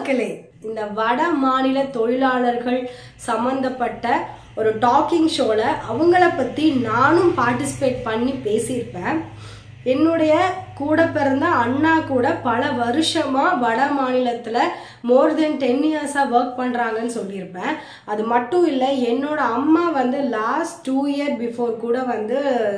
மக்களே இந்த வட மாநில தொழிலாளர்கள் சம்மந்தப்பட்ட ஒரு டாக்கிங் ஷோவில் அவங்கள பற்றி நானும் பார்ட்டிசிபேட் பண்ணி பேசியிருப்பேன் என்னுடைய கூட பிறந்த அண்ணா கூட பல வருஷமாக வட மாநிலத்தில் மோர் தென் டென் இயர்ஸாக ஒர்க் பண்ணுறாங்கன்னு சொல்லியிருப்பேன் அது மட்டும் இல்லை என்னோட அம்மா வந்து லாஸ்ட் டூ இயர் பிஃபோர் கூட வந்து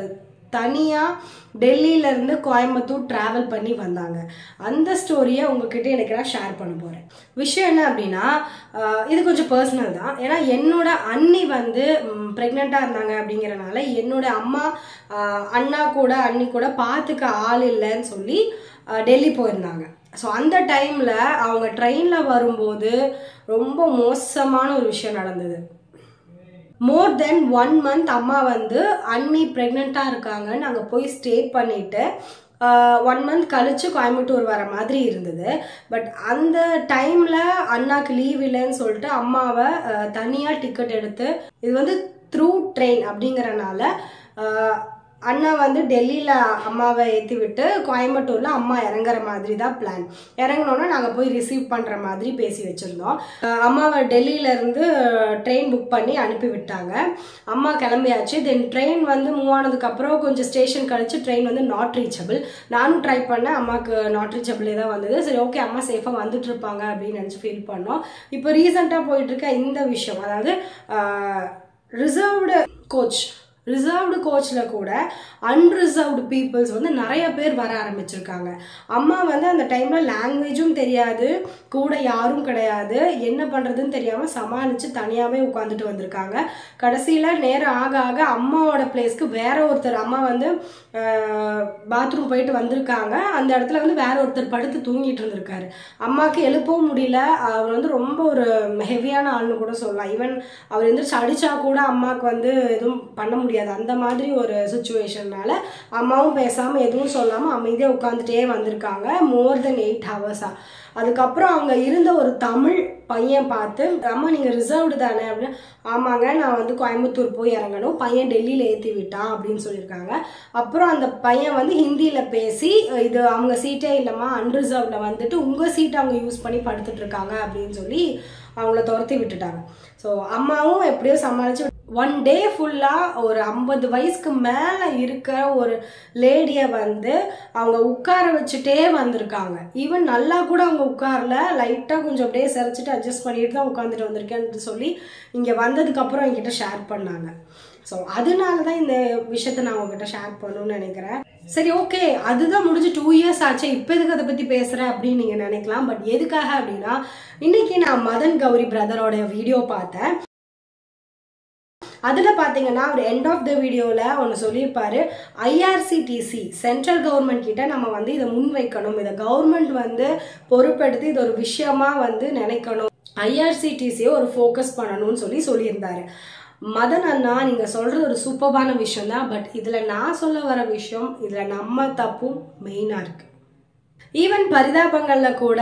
தனியாக டெல்லியிலேருந்து கோயம்புத்தூர் ட்ராவல் பண்ணி வந்தாங்க அந்த ஸ்டோரியை உங்ககிட்ட எனக்கு நான் ஷேர் பண்ண போகிறேன் விஷயம் என்ன அப்படின்னா ஆஹ் இது கொஞ்சம் பர்சனல் தான் ஏன்னா என்னோட அண்ணி வந்து ப்ரெக்னெண்ட்டாக இருந்தாங்க அப்படிங்கிறனால என்னோட அம்மா ஆஹ் அண்ணா கூட அண்ணி கூட பார்த்துக்க ஆள் இல்லைன்னு சொல்லி ஆஹ் டெல்லி போயிருந்தாங்க ஸோ அந்த டைமில் அவங்க ட்ரெயினில் வரும்போது ரொம்ப மோசமான ஒரு விஷயம் நடந்தது மோர் தென் ஒன் மந்த் அம்மா வந்து அண்ணி ப்ரெக்னெண்ட்டாக இருக்காங்கன்னு அங்கே போய் ஸ்டே பண்ணிட்டு ஒன் மந்த் கழிச்சு கோயம்புத்தூர் வர மாதிரி இருந்தது பட் அந்த டைமில் அண்ணாக்கு லீவ் இல்லைன்னு சொல்லிட்டு அம்மாவை தனியாக டிக்கெட் எடுத்து இது வந்து த்ரூ ட்ரெயின் அப்படிங்கிறனால அஹ், அண்ணா வந்து டெல்லியில் அம்மாவை ஏற்றி விட்டு கோயம்புத்தூரில் அம்மா இறங்குற மாதிரி தான் பிளான் இறங்கினோன்னா நாங்கள் போய் ரிசீவ் பண்ணுற மாதிரி பேசி வச்சுருந்தோம் அஹ், அம்மாவை டெல்லியிலேருந்து ட்ரெயின் புக் பண்ணி அனுப்பி விட்டாங்க அம்மா கிளம்பியாச்சு தென் ட்ரெயின் வந்து மூவ் ஆனதுக்கப்புறம் கொஞ்சம் ஸ்டேஷன் கழிச்சு ட்ரெயின் வந்து நாட் ரீச்சபிள் நானும் ட்ரை பண்ணேன் அம்மாவுக்கு நாட் ரீச்சபிளே தான் வந்தது சரி ஓகே அம்மா சேஃபாக வந்துட்டு இருப்பாங்க அப்படின்னு நினச்சி ஃபீல் பண்ணோம் இப்போ ரீசெண்டாக போயிட்டு இருக்க இந்த விஷயம் அதாவது ரிசர்வ்டு கோச் ரிசர்வ்டு கோச்சில் கூட அன்ரிசர்வ்டு பீப்புள்ஸ் வந்து நிறைய பேர் வர ஆரம்பிச்சிருக்காங்க அம்மா வந்து அந்த டைமில் லாங்குவேஜும் தெரியாது கூட யாரும் கிடையாது என்ன பண்ணுறதுன்னு தெரியாமல் சமாளித்து தனியாகவே உட்காந்துட்டு வந்திருக்காங்க கடைசியில் நேரம் ஆக ஆக அம்மாவோட பிளேஸ்க்கு வேற ஒருத்தர் அம்மா வந்து பாத்ரூம் போயிட்டு வந்திருக்காங்க அந்த இடத்துல வந்து வேற ஒருத்தர் படுத்து தூங்கிட்டு இருந்திருக்காரு அம்மாவுக்கு எழுப்பவும் முடியல அவர் வந்து ரொம்ப ஒரு ஹெவியான ஆள்னு கூட சொல்லலாம் ஈவன் அவர் எந்திரிச்சு அடிச்சா கூட அம்மாவுக்கு வந்து எதுவும் பண்ண முடியாது அந்த மாதிரி ஒரு சுச்சுவேஷன்னால அம்மாவும் பேசாமல் எதுவும் சொல்லாமல் அமைதியாக உட்காந்துட்டே வந்திருக்காங்க மோர் தென் எயிட் ஹவர்ஸாக அதுக்கப்புறம் அங்கே இருந்த ஒரு தமிழ் பையன் பார்த்து அம்மா நீங்கள் ரிசர்வ்டு தானே அப்படின்னு ஆமாங்க நான் வந்து கோயம்புத்தூர் போய் இறங்கணும் பையன் டெல்லியில் ஏற்றி விட்டான் அப்படின்னு சொல்லியிருக்காங்க அப்புறம் அந்த பையன் வந்து ஹிந்தியில் பேசி இது அவங்க சீட்டே இல்லைம்மா அன்ரிசர்வ்டில் வந்துட்டு உங்கள் சீட்டை அவங்க யூஸ் பண்ணி படுத்துட்டு இருக்காங்க அப்படின்னு சொல்லி அவங்கள துரத்தி விட்டுட்டாங்க ஸோ அம்மாவும் எப்படியோ சமாளித்து ஒன் டே ஃபுல்லாக ஒரு ஐம்பது வயசுக்கு மேலே இருக்கிற ஒரு லேடியை வந்து அவங்க உட்கார வச்சுட்டே வந்திருக்காங்க ஈவன் நல்லா கூட அவங்க உட்காரல லைட்டாக கொஞ்சம் அப்படியே சிரைச்சிட்டு அட்ஜஸ்ட் பண்ணிட்டு தான் உட்காந்துட்டு வந்திருக்கேன்னு சொல்லி இங்கே வந்ததுக்கப்புறம் என்கிட்ட ஷேர் பண்ணாங்க ஸோ அதனால தான் இந்த விஷயத்த நான் உங்ககிட்ட ஷேர் பண்ணணும்னு நினைக்கிறேன் சரி ஓகே அதுதான் முடிஞ்சு டூ இயர்ஸ் ஆச்சு இப்போ எதுக்கு அதை பற்றி பேசுகிறேன் அப்படின்னு நீங்கள் நினைக்கலாம் பட் எதுக்காக அப்படின்னா இன்னைக்கு நான் மதன் கௌரி பிரதரோட வீடியோ பார்த்தேன் அதில் பார்த்தீங்கன்னா ஒரு எண்ட் ஆஃப் த வீடியோவில் ஒன்று சொல்லியிருப்பாரு ஐஆர்சிடிசி சென்ட்ரல் கவர்மெண்ட் கிட்ட நம்ம வந்து இதை முன்வைக்கணும் இதை கவர்மெண்ட் வந்து பொறுப்பெடுத்து இது ஒரு விஷயமா வந்து நினைக்கணும் ஐஆர்சிடிசியை ஒரு ஃபோக்கஸ் பண்ணணும்னு சொல்லி சொல்லியிருந்தாரு மதன் அண்ணா நீங்கள் சொல்கிறது ஒரு சூப்பர்பான விஷயம் தான் பட் இதில் நான் சொல்ல வர விஷயம் இதில் நம்ம தப்பும் மெயினாக இருக்கு ஈவன் பரிதாபங்களில் கூட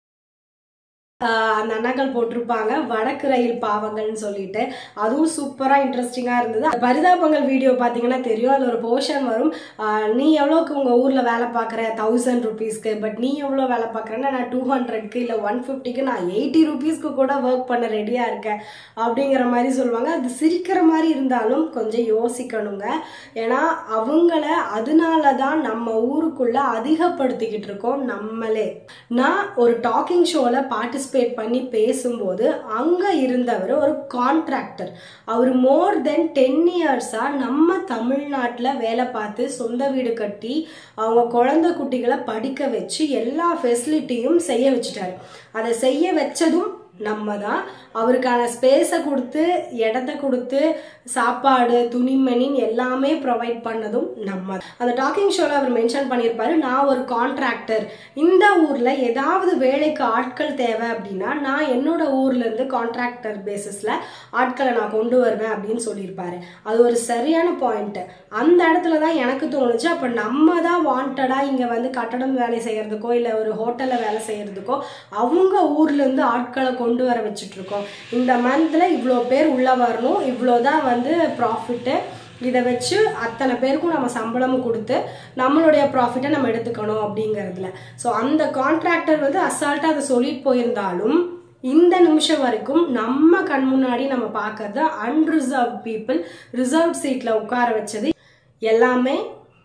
ஆஹ் அந்த அண்ணாக்கள் போட்டிருப்பாங்க வடக்கு ரயில் பாவங்கள்னு சொல்லிட்டு அதுவும் சூப்பராக இன்ட்ரெஸ்டிங்காக இருந்தது அந்த பரிதாபங்கள் வீடியோ பார்த்தீங்கன்னா தெரியும் அது ஒரு போர்ஷன் வரும் ஆஹ் நீ எவ்வளோக்கு உங்கள் ஊரில் வேலை பார்க்குற தௌசண்ட் ருபீஸ்க்கு பட் நீ எவ்வளோ வேலை பார்க்குறேன்னா நான் டூ ஹண்ட்ரட்க்கு இல்லை ஒன் ஃபிஃப்டிக்கு நான் எயிட்டி ருபீஸ்க்கு கூட ஒர்க் பண்ண ரெடியாக இருக்கேன் அப்படிங்கிற மாதிரி சொல்லுவாங்க அது சிரிக்கிற மாதிரி இருந்தாலும் கொஞ்சம் யோசிக்கணுங்க ஏன்னா அவங்கள அதனால தான் நம்ம ஊருக்குள்ள அதிகப்படுத்திக்கிட்டு இருக்கோம் நம்மளே நான் ஒரு டாக்கிங் ஷோவில் பார்ட்டிசிபேட் பண்ணி பேசும்போது அங்கே இருந்தவர் ஒரு கான்ட்ராக்டர் அவர் மோர் தென் டென் இயர்ஸாக நம்ம தமிழ்நாட்டில் வேலை பார்த்து சொந்த வீடு கட்டி அவங்க குழந்தை குட்டிகளை படிக்க வச்சு எல்லா ஃபெசிலிட்டியும் செய்ய வச்சுட்டாரு அதை செய்ய வச்சதும் நம்ம தான் அவருக்கான ஸ்பேஸை கொடுத்து இடத்த கொடுத்து சாப்பாடு துணிமணின்னு எல்லாமே ப்ரொவைட் பண்ணதும் நம்ம தான். அந்த டாக்கிங் ஷோவில் அவர் மென்ஷன் பண்ணியிருப்பாரு நான் ஒரு கான்ட்ராக்டர் இந்த ஊரில் ஏதாவது வேலைக்கு ஆட்கள் தேவை அப்படின்னா நான் என்னோட ஊர்லேருந்து கான்ட்ராக்டர் பேசிஸில் ஆட்களை நான் கொண்டு வருவேன் அப்படின்னு சொல்லியிருப்பாரு அது ஒரு சரியான பாயிண்ட்டு அந்த இடத்துல தான் எனக்கு தோணுச்சு அப்போ நம்ம தான் வாண்டடாக இங்கே வந்து கட்டடம் வேலை செய்கிறதுக்கோ இல்லை ஒரு ஹோட்டலில் வேலை செய்கிறதுக்கோ அவங்க ஊர்லேருந்து ஆட்களை கொண்டு வர வச்சுட்டு இருக்கோம் இந்த மந்தில் இவ்வளோ பேர் உள்ளே வரணும் இவ்வளோ தான் வந்து ப்ராஃபிட்டு இதை வச்சு அத்தனை பேருக்கும் நம்ம சம்பளமும் கொடுத்து நம்மளுடைய ப்ராஃபிட்டை நம்ம எடுத்துக்கணும் அப்படிங்கிறதுல ஸோ அந்த கான்ட்ராக்டர் வந்து அசால்ட்டாக அதை சொல்லிட்டு போயிருந்தாலும் இந்த நிமிஷம் வரைக்கும் நம்ம கண் முன்னாடி நம்ம பார்க்கறது அன்ரிசர்வ் பீப்புள் ரிசர்வ் சீட்டில் உட்கார வச்சது எல்லாமே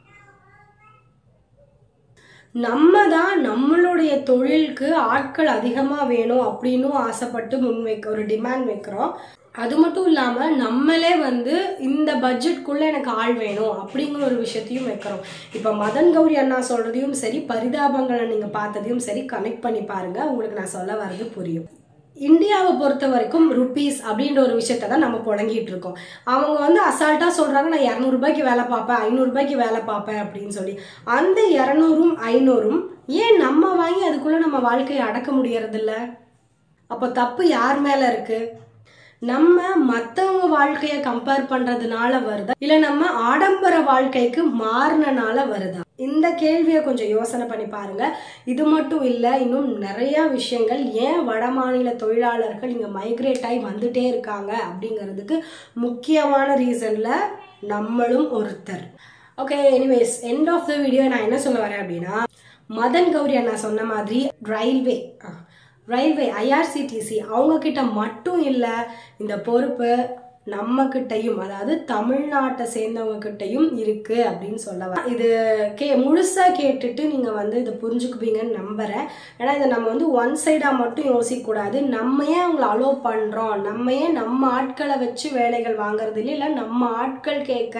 நம்ம தான் நம்மளுடைய தொழிலுக்கு ஆட்கள் அதிகமாக வேணும் அப்படின்னும் ஆசைப்பட்டு முன்வைக்க ஒரு டிமாண்ட் வைக்கிறோம் அது மட்டும் இல்லாமல் நம்மளே வந்து இந்த பட்ஜெட்குள்ளே எனக்கு ஆள் வேணும் அப்படிங்கிற ஒரு விஷயத்தையும் வைக்கிறோம் இப்போ மதன் கௌரி அண்ணா சொல்கிறதையும் சரி பரிதாபங்களை நீங்கள் பார்த்ததையும் சரி கனெக்ட் பண்ணி பாருங்கள் உங்களுக்கு நான் சொல்ல வர்றது புரியும் இந்தியாவை பொறுத்த வரைக்கும் ருபீஸ் அப்படின்ற ஒரு விஷயத்த தான் நம்ம புழங்கிட்டு இருக்கோம் அவங்க வந்து அசால்ட்டாக சொல்கிறாங்க நான் இரநூறுபாய்க்கு வேலை பார்ப்பேன் ஐநூறுரூபாய்க்கு வேலை பார்ப்பேன் அப்படின்னு சொல்லி அந்த இரநூறும் ஐநூறும் ஏன் நம்ம வாங்கி அதுக்குள்ளே நம்ம வாழ்க்கையை அடக்க முடியறதில்ல அப்போ தப்பு யார் மேலே இருக்குது நம்ம மற்றவங்க வாழ்க்கையை கம்பேர் பண்ணுறதுனால வருதா இல்லை நம்ம ஆடம்பர வாழ்க்கைக்கு மாறினனால வருதா இந்த கேள்வியை கொஞ்சம் யோசனை பண்ணி பாருங்க இது மட்டும் இல்லை இன்னும் நிறைய விஷயங்கள் ஏன் வட மாநில தொழிலாளர்கள் இங்கே மைக்ரேட் ஆகி வந்துட்டே இருக்காங்க அப்படிங்கிறதுக்கு முக்கியமான ரீசனில் நம்மளும் ஒருத்தர் okay anyways end of the video நான் என்ன சொல்ல வரேன் அப்படின்னா மதன் கௌரி அண்ணா சொன்ன மாதிரி ரயில்வே ரயில்வே ஐஆர்சிடிசி அவங்க கிட்ட மட்டும் இல்லை இந்த பொறுப்பு நம்ம கிட்டையும் அதாவது தமிழ்நாட்டை சேர்ந்தவங்க கிட்டையும் இருக்கு அப்படின்னு சொல்ல இது கே முழுசா கேட்டுட்டு நீங்க வந்து இதை புரிஞ்சுக்குவீங்கன்னு நம்புறேன் ஏன்னா இதை நம்ம வந்து ஒன் சைடா மட்டும் யோசிக்க கூடாது நம்ம ஏன் அவங்கள அலோவ் பண்றோம் நம்ம ஏன் நம்ம ஆட்களை வச்சு வேலைகள் வாங்குறது இல்லை இல்லை நம்ம ஆட்கள் கேட்குற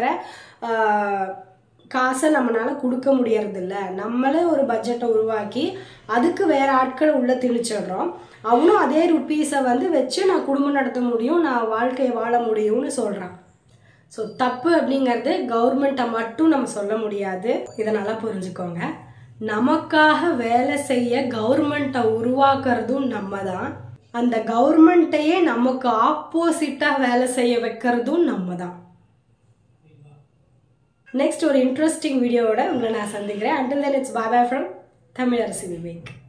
காசை நம்மளால கொடுக்க முடியறதில்ல நம்மளே ஒரு பட்ஜெட்டை உருவாக்கி அதுக்கு வேற ஆட்களை உள்ள திணிச்சிடுறோம் அவனும் அதே ருப்பீஸை வந்து வச்சு நான் குடும்பம் நடத்த முடியும் நான் வாழ்க்கையை வாழ முடியும்னு சொல்கிறான் ஸோ தப்பு அப்படிங்கிறது கவர்மெண்ட்டை மட்டும் நம்ம சொல்ல முடியாது இதை நல்லா புரிஞ்சுக்கோங்க நமக்காக வேலை செய்ய கவர்மெண்ட்டை உருவாக்குறதும் நம்ம தான் அந்த கவர்மெண்ட்டையே நமக்கு ஆப்போசிட்டாக வேலை செய்ய வைக்கிறதும் நம்ம தான் நெக்ஸ்ட் ஒரு இன்ட்ரெஸ்டிங் வீடியோவோட உங்களை நான் சந்திக்கிறேன் until then it's Baba from Tamilarasi Vivek